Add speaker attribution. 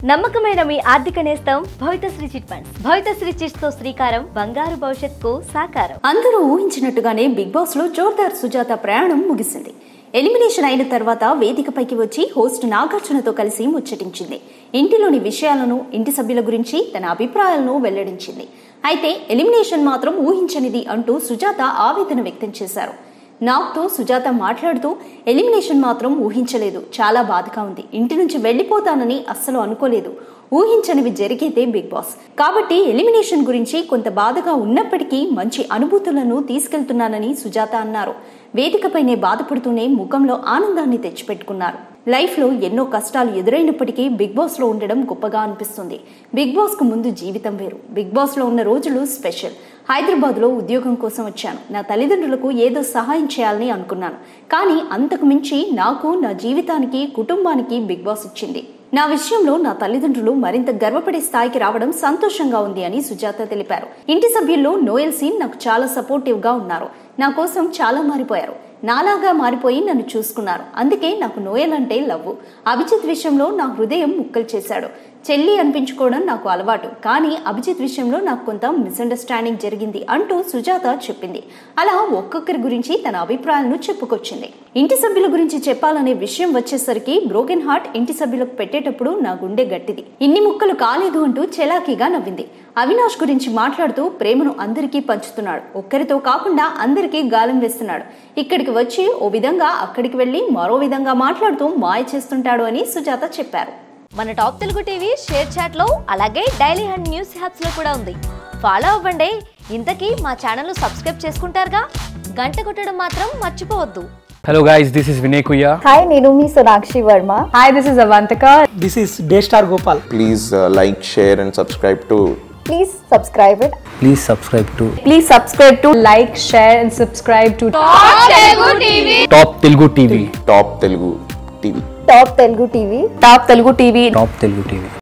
Speaker 1: నమ్మకమైన మీ ఆర్థిక నేస్తం Bhavithasri chit funds Bhavithasri chits తో శ్రీకారం బంగారు భవిష్యత్తుకు సాకారం
Speaker 2: అందరూ ఊహించినట్టుగానే బిగ్ బాస్ లో జోర్దార్ సుజాత ప్రయాణం ముగిసింది ఎలిమినేషన్ అయిన తర్వాత వేదికపైకి వచ్చి హోస్ట్ నాగార్జునతో కలిసి ముచ్చటించింది ఇంటిలోని విషయాలను ఇంటి సభ్యుల గురించి తన అభిప్రాయాలను వెల్లడించింది అయితే ఎలిమినేషన్ మాత్రం ఊహించనిది అంటూ సుజాత ఆవేదన వ్యక్తం చేశారు నాగ్తో సుజాత మాట్లాడుతూ ఎలిమినేషన్ మాత్రం ఊహించలేదు చాలా బాధగా ఉంది ఇంటి నుంచి వెళ్ళిపోతానని అస్సలు అనుకోలేదు ఊహించనివి జరిగేదే బిగ్ బాస్ కాబట్టి ఎలిమినేషన్ గురించి కొంత బాధగా ఉన్నప్పటికీ మంచి అనుభూతులను తీసుకెళ్తున్నానని సుజాత అన్నారు వేదికపైనే బాధపడుతూనే ముఖంలో ఆనందాన్ని తెచ్చిపెట్టుకున్నారు లైఫ్ లో ఎన్నో కష్టాలు ఎదురైనప్పటికీ బిగ్ బాస్ లో ఉండడం గొప్పగా అనిపిస్తుంది బిగ్ బాస్ కు ముందు జీవితం వేరు బిగ్ బాస్ లో ఉన్న రోజులు స్పెషల్ హైదరాబాద్ లో ఉద్యోగం కోసం వచ్చాను నా తల్లిదండ్రులకు ఏదో సహాయం చేయాలని అనుకున్నాను కానీ అంతకు మించి నాకు నా జీవితానికి కుటుంబానికి బిగ్ బాస్ ఇచ్చింది నా విషయంలో నా తల్లిదండ్రులు మరింత గర్వపడే స్థాయికి రావడం సంతోషంగా ఉంది అని సుజాత తెలిపారు ఇంటి సభ్యుల్లో నోయల్ సీన్ నాకు చాలా సపోర్టివ్ గా ఉన్నారు నా కోసం చాలా మారిపోయారు నాలాగా మారిపోయి నన్ను చూసుకున్నారు అందుకే నాకు నోయల్ అంటే లవ్ అభిజిత్ విషయంలో నా హృదయం ముక్కలు చేశాడు చెల్లి అనిపించుకోవడం నాకు అలవాటు కానీ అభిజిత్ విషయంలో నాకు కొంత మిస్అండర్స్టాండింగ్ జరిగింది అంటూ సుజాత చెప్పింది అలా ఒక్కొక్కరి గురించి తన అభిప్రాయాలను చెప్పుకొచ్చింది ఇంటి సభ్యుల గురించి చెప్పాలనే విషయం వచ్చేసరికి బ్రోకెన్ హార్ట్ ఇంటి సభ్యులకు పెట్టేటప్పుడు నా గుండె గట్టిది ఇన్ని ముక్కలు కాలేదు అంటూ చెలాకీగా నవ్వింది అవినాష్ గురించి మాట్లాడుతూ ప్రేమను అందరికీ పంచుతున్నాడు ఒక్కరితో కాకుండా అందరికీ గాలం వేస్తున్నాడు ఇక్కడికి వచ్చి ఓ విధంగా అక్కడికి వెళ్ళి మరో విధంగా మాట్లాడుతూ మాయ చేస్తుంటాడు అని సుజాత చెప్పారు
Speaker 1: మన top Telugu TV ShareChat లో అలాగే డైలీ హండ్ న్యూస్ హ్యాప్స్ లో కూడా ఉంది ఫాలో అవ్వండి ఇంతకీ మా ఛానల్ సబ్స్క్రైబ్ చేసుకుంటారుగా గంట కొట్టడం మాత్రం మర్చిపోవద్దు
Speaker 3: Hello guys, this is Vinay Kuya.
Speaker 4: Hi నేను మీ Sonakshi Varma
Speaker 5: Hi, this is Avantika.
Speaker 6: This is Daystar Gopal.
Speaker 7: please uh, like, share, and subscribe to
Speaker 4: please subscribe it
Speaker 3: Please subscribe to
Speaker 5: Please subscribe to like, share, and subscribe to
Speaker 3: Top Telugu TV.
Speaker 7: Top Telugu TV.
Speaker 4: Top Telugu TV
Speaker 5: Top Telugu TV.
Speaker 3: Top Telugu TV.